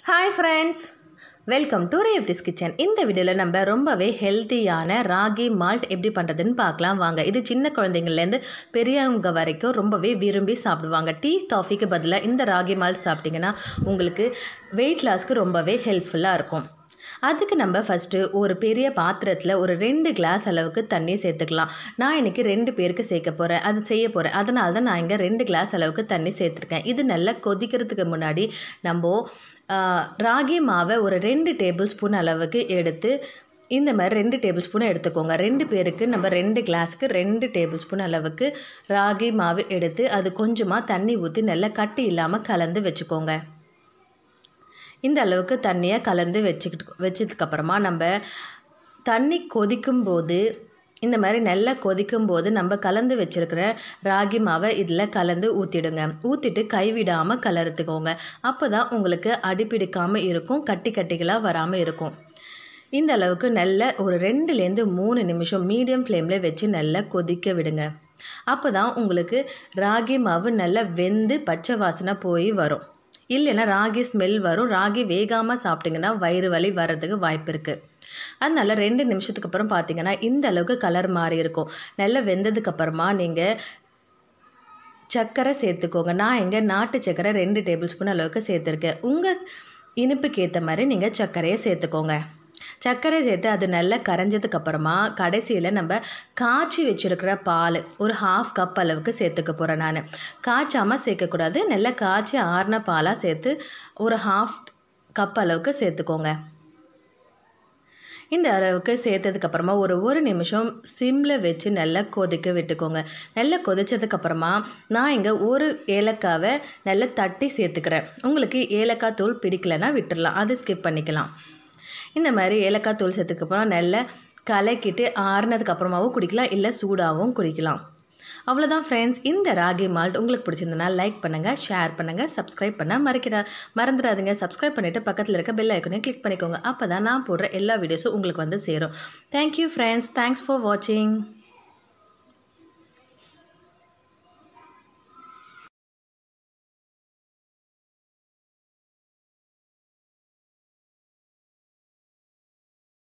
hi friends welcome to Revathi's kitchen இந்த வீடியோவில் நம்ம ரொம்பவே ஹெல்த்தியான ராகி மால்ட் எப்படி பண்ணுறதுன்னு பார்க்கலாம் வாங்க இது சின்ன குழந்தைங்கள்லேருந்து பெரியவங்க வரைக்கும் ரொம்பவே விரும்பி சாப்பிடுவாங்க டீ காஃபிக்கு பதிலாக இந்த ராகி மால்ட் சாப்பிட்டிங்கன்னா உங்களுக்கு வெயிட் லாஸ்க்கு ரொம்பவே ஹெல்ப்ஃபுல்லாக இருக்கும் அதுக்கு நம்ம ஃபஸ்ட்டு ஒரு பெரிய பாத்திரத்தில் ஒரு ரெண்டு கிளாஸ் அளவுக்கு தண்ணி சேர்த்துக்கலாம் நான் இன்றைக்கி ரெண்டு பேருக்கு சேர்க்க போகிறேன் அது செய்ய போகிறேன் அதனால தான் நான் இங்கே ரெண்டு கிளாஸ் அளவுக்கு தண்ணி சேர்த்துருக்கேன் இது நல்லா கொதிக்கிறதுக்கு முன்னாடி நம்ம ஆ, ராகி மாவை ஒரு ரெண்டு டேபிள் ஸ்பூன் அளவுக்கு எடுத்து இந்த மாதிரி ரெண்டு டேபிள் ஸ்பூன் எடுத்துக்கோங்க ரெண்டு பேருக்கு நம்ம ரெண்டு கிளாஸுக்கு ரெண்டு டேபிள் ஸ்பூன் அளவுக்கு ராகி மாவு எடுத்து அது கொஞ்சமாக தண்ணி ஊற்றி நல்லா கட்டி இல்லாமல் கலந்து வச்சுக்கோங்க இந்த அளவுக்கு தண்ணியை கலந்து வச்சுக்கிட்டு வச்சதுக்கப்புறமா நம்ம தண்ணி கொதிக்கும் போது இந்த மாதிரி நல்லா கொதிக்கும் போது நம்ம கலந்து வச்சுருக்கிற ராகி மாவை இதில் கலந்து ஊற்றிடுங்க ஊற்றிட்டு கைவிடாமல் கலர்த்துக்கோங்க அப்போ தான் உங்களுக்கு அடிப்பிடிக்காமல் இருக்கும் கட்டி கட்டிகளாக வராமல் இருக்கும் இந்த அளவுக்கு நல்ல ஒரு ரெண்டுலேருந்து மூணு நிமிஷம் மீடியம் ஃப்ளேமில் வச்சு நல்லா கொதிக்க விடுங்க அப்போ தான் உங்களுக்கு ராகி மாவு நல்லா வெந்து பச்சை வாசனை போய் வரும் இல்லைன்னா ராகி ஸ்மெல் வரும் ராகி வேகாமல் சாப்பிட்டிங்கன்னா வயிறு வலி வர்றதுக்கு வாய்ப்பு இருக்குது அதனால ரெண்டு நிமிஷத்துக்கு அப்புறம் பார்த்தீங்கன்னா இந்த அளவுக்கு கலர் மாறி இருக்கும் நல்லா வெந்ததுக்கப்புறமா நீங்கள் சர்க்கரை சேர்த்துக்கோங்க நான் இங்கே நாட்டு சர்க்கரை ரெண்டு டேபிள் ஸ்பூன் அளவுக்கு சேர்த்துருக்கேன் உங்கள் இனிப்புக்கு ஏற்ற மாதிரி நீங்கள் சர்க்கரையை சேர்த்துக்கோங்க சர்க்கரை சேர்த்து அது நல்லா கரைஞ்சதுக்கு அப்புறமா கடைசியில் நம்ம காய்ச்சி வச்சுருக்கிற பால் ஒரு ஹாஃப் கப் அளவுக்கு சேர்த்துக்க போகிறேன் நான் காய்ச்சாமல் சேர்க்கக்கூடாது நல்லா காய்ச்சி ஆறின பாலாக சேர்த்து ஒரு ஹாஃப் கப் அளவுக்கு சேர்த்துக்கோங்க இந்த அளவுக்கு சேர்த்ததுக்கப்புறமா ஒரு ஒரு நிமிஷம் சிம்மில் வச்சு நல்லா கொதிக்க விட்டுக்கோங்க நல்லா கொதிச்சதுக்கப்புறமா நான் இங்கே ஒரு ஏலக்காவை நல்லா தட்டி சேர்த்துக்கிறேன் உங்களுக்கு ஏலக்காய் தூள் பிடிக்கலைன்னா விட்டுடலாம் அது ஸ்கிப் பண்ணிக்கலாம் இந்த மாதிரி ஏலக்காய் தூள் சேர்த்துக்கப்புறம் நல்லா கலக்கிட்டு ஆறுனதுக்கப்புறமாவும் குடிக்கலாம் இல்லை சூடாகவும் குடிக்கலாம் அவ்வளோதான் ஃப்ரெண்ட்ஸ் இந்த ராகி மால்ட் உங்களுக்கு பிடிச்சிருந்தனா லைக் பண்ணுங்கள் ஷேர் பண்ணுங்கள் சப்ஸ்கிரைப் பண்ண மறக்கிற மறந்துடாதீங்க சப்ஸ்கிரைப் பண்ணிவிட்டு பக்கத்தில் இருக்க பெல் ஐக்கனையும் கிளிக் பண்ணிக்கோங்க அப்போ தான் நான் போடுற எல்லா வீடியோஸும் உங்களுக்கு வந்து சேரும் தேங்க்யூ ஃப்ரெண்ட்ஸ் தேங்க்ஸ் ஃபார் வாட்சிங்